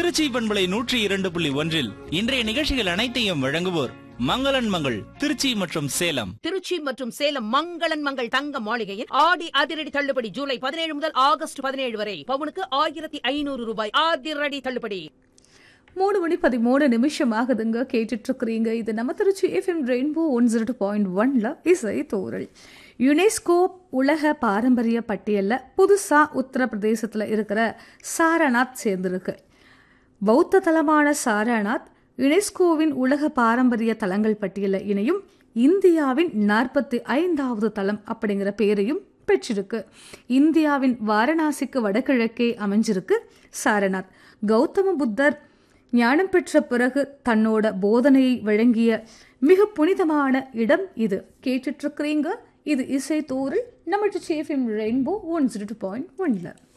திருச்சி பண்பலை நூற்றி இரண்டு புள்ளி ஒன்றில் இன்றைய நிகழ்ச்சிகள் அனைத்தையும் வழங்குவோர் மங்களன் மங்கள் திருச்சி மற்றும் சேலம் திருச்சி மற்றும் சேலம் மங்களன் மங்கள் தங்க மாளிகையில் ஆடி அதிரடி தள்ளுபடி ஜூலை பதினேழு முதல் ஆகஸ்ட் பதினேழு வரை பவுனுக்கு ஆயிரத்தி ஐநூறு ரூபாய் அதிரடி தள்ளுபடி மூணு மணி பதிமூணு நிமிஷம் ஆகுதுங்க கேட்டுட்டு இருக்கிறீங்க இது நம்ம Tiruchi F M rainbow one zero two point ஒன்ல இசை தோரல் யுனெஸ்கோ உலக பாரம்பரிய பட்டியலில் புதுசாக உத்தரப்பிரதேசத்தில் இருக்கிற சாரநாத் சேர்ந்திருக்கு பௌத்த தலமான சாரநாத் யுனெஸ்கோவின் உலக பாரம்பரிய தலங்கள் பட்டியலில் இணையும் இந்தியாவின் நாற்பத்தி ஐந்தாவது தலம் அப்படிங்கிற பேரையும் பெற்றிருக்கு இந்தியாவின் வாரணாசிக்கு வடகிழக்கே அமைஞ்சிருக்கு சாரநாத் கௌதம புத்தர் ஞானம் பெற்ற பிறகு தன்னோட போதனையை வழங்கிய மிக புனிதமான இடம் இது கேட்டுட்டு இருக்கிறீங்க இது இசை தோறில் நம்ம சேஃபிம் rainbow one zero two point ஒன்ல